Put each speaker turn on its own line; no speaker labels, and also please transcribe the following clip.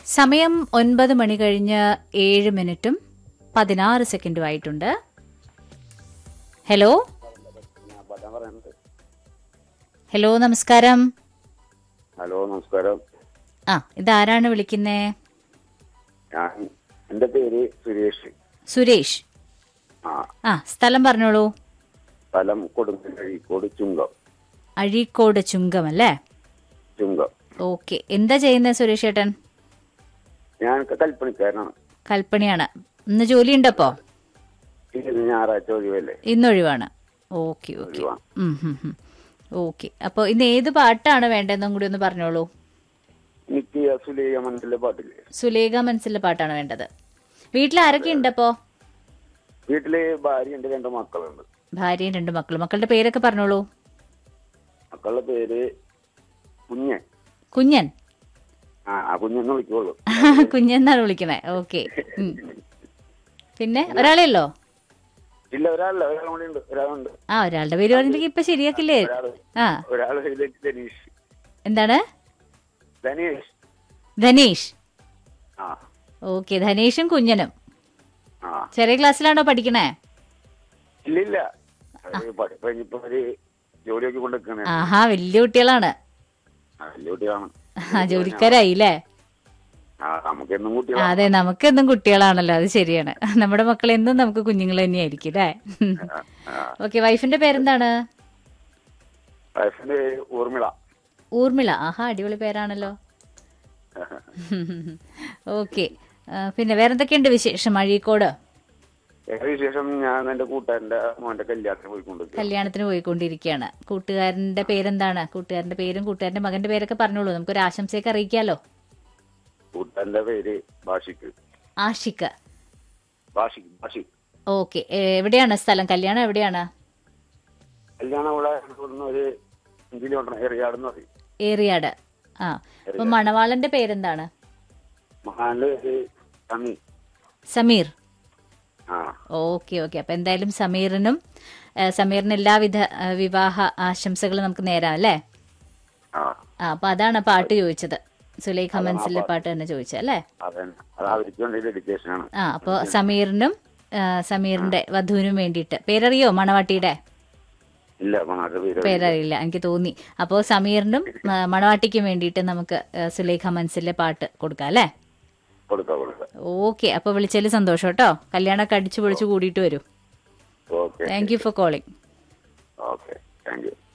സമയം ഒൻപത് മണി കഴിഞ്ഞ് ഏഴ് മിനിറ്റും പതിനാറ് സെക്കൻഡും ആയിട്ടുണ്ട് ഹലോ ഹലോ നമസ്കാരം
ഹലോ നമസ്കാരം
ആ ഇതാരാണ് വിളിക്കുന്നേ
ഞാൻ എന്റെ പേര് സുരേഷ്
സുരേഷ്
ആ
ആ സ്ഥലം പറഞ്ഞോളൂ
സ്ഥലം കൊടുങ്ങല്ലഴീക്കോട് ചുങ്കം
അഴീക്കോട് ചുങ്കം അല്ലേ
ചുങ്കം
ഓക്കെ എന്താ ചെയ്യുന്നത് സുരേഷ് ചേട്ടൻ
ഞാൻ കൽപ്പണിക്കാരനാണ്
കൽപ്പണിയാണ് ഇന്ന് ജോലി ഉണ്ടപ്പോ
ഇത് ഞായറാഴ്ച ഒഴിവല്ലേ
ഇന്നൊഴിവാണ് ഓക്കെ ഓക്കെ
ഒഴിവാണ്
ഓക്കെ അപ്പോൾ ഇന്ന് ഏത് പാട്ടാണ് വേണ്ടതെന്നും കൂടി ഒന്ന് പറഞ്ഞോളൂ
എനിക്ക് സുലൈഖ മനസ്സിലെ പാട്ടില്ലേ
സുലേഖ മനസ്സിലെ പാട്ടാണ് വേണ്ടത് വീട്ടിൽ ആരൊക്കെ ഉണ്ടപ്പോ
വീട്ടില് ഭാര്യ ഉണ്ട് രണ്ട് മക്കളുണ്ട്
ഭാര്യയും രണ്ട് മക്കളും മക്കളുടെ പേരൊക്കെ പറഞ്ഞോളൂ
മക്കളുടെ പേര് കുഞ്ഞൻ
കുഞ്ഞൻ
ആ ആ കുഞ്ഞെന്ന് വിളിക്കുള്ളൂ
കുഞ്ഞെന്നാണ് വിളിക്കുന്നത് ഓക്കെ പിന്നെ ഒരാളെ ഉള്ളോ
ഇല്ല ഒരാളല്ല ഒരാൾ കൂടി ഉണ്ട് ഒരാളുണ്ട്
ആ ഒരാളുടെ പേര് പറഞ്ഞിട്ടുണ്ടെങ്കിൽ ഇപ്പൊ ശരിയാക്കില്ലേ
ഒരാള്
ആ
ഒരാള് പേര് ധനീഷ്
എന്താണ്
ധനീഷ്
ധനീഷ്
ആ
ഓക്കെ ധനീഷും കുഞ്ഞനും
ആ
ചെറിയ ക്ലാസ്സിലാണോ പഠിക്കണേ
ഇല്ലില്ല അവര് പഠിപ്പ് കഴിഞ്ഞിപ്പോ ഒരു ജോലിയൊക്കെ കൊണ്ടിരിക്കണേ
ആഹാ വലിയ കുട്ടികളാണ്
വലിയ കുട്ടിയാണ്
ആ ജോലിക്കാരായി അല്ലേ
ആ നമുക്ക് എന്നും
ആ,
കുട്ടികളാണ്
അതെ നമുക്ക് എന്നും കുട്ടികളാണല്ലോ അത് ശരിയാണ് നമ്മുടെ മക്കൾ എന്നും നമുക്ക് കുഞ്ഞുങ്ങൾ തന്നെയായിരിക്കും അല്ലേ ഓക്കെ വൈഫിന്റെ പേരെന്താണ്
വയസ്സിന്റെ പേര് ഊർമിള
ഊർമിള ആഹാ അടിപൊളി പേരാണല്ലോ ഓക്കെ പിന്നെ വേറെന്തൊക്കെയുണ്ട് വിശേഷം അഴീക്കോട്
വേറെ വിശേഷം ഞാൻ എന്റെ കൂട്ടുകാരന്റെ മോന്റെ കല്യാണത്തിന് പോയിക്കൊണ്ടിരിക്കുക
കല്യാണത്തിന് പോയിക്കൊണ്ടിരിക്കുകയാണ് കൂട്ടുകാരന്റെ പേരെന്താണ് കൂട്ടുകാരന്റെ പേരും കൂട്ടുകാരന്റെ മകന്റെ പേരൊക്കെ പറഞ്ഞോളൂ നമുക്കൊരു ആശംസയൊക്കെ അറിയിക്കാലോ
കൂട്ടുകാരന്റെ പേര് ബാഷിക്ക്
ആഷിക്ക്
ബാഷിക് ബാഷിക്
ഓക്കെ എവിടെയാണ് സ്ഥലം കല്യാണം എവിടെയാണ്
കല്യാണം ഇവിടെ ഇവിടുന്ന് ഒരു അഞ്ച് കിലോമീറ്റർ എറിയാടെന്ന് പറയും
ഏറിയാട് ആ അപ്പൊ മണവാളന്റെ പേരെന്താണ്
മഹാന്റെ പേര് സമി
സമീർ
ആ
ഓക്കെ ഓക്കെ അപ്പൊ എന്തായാലും സമീറിനും ആ, സമീറിന് എല്ലാവിധ ആ, വിവാഹ ആശംസകളും നമുക്ക് നേരാം അല്ലേ
ആ
ആ അപ്പൊ അതാണ് പാട്ട് ചോദിച്ചത് സുലൈഖ മൻസിലെ പാട്ട് തന്നെ ചോദിച്ചത് അല്ലേ
അതന്നെ അത് അവർക്ക് വേണ്ടി ഡെഡിക്കേഷൻ ആണ്
ആ അപ്പൊ സമീറിനും ആ, സമീറിന്റെ വധുവിനും വേണ്ടിയിട്ട് പേരറിയോ മണവാട്ടിയുടെ
ഇല്ല മഹാന്റെ പേര്
പേരറിയില്ല എനിക്ക് തോന്നി അപ്പോൾ സമീറിനും ആ, മണവാട്ടിക്കും വേണ്ടിയിട്ട് നമുക്ക് ആ, സുലൈഖ മൻസിലെ പാട്ട് കൊടുക്കാം അല്ലേ
കൊടുക്കാം കൊടുക്കാം
ഓക്കെ അപ്പൊ വിളിച്ചതിൽ സന്തോഷം കേട്ടോ കല്യാണമൊക്കെ അടിച്ചു പൊളിച്ചു കൂടിയിട്ട് വരും
okay
thank you for calling
okay thank U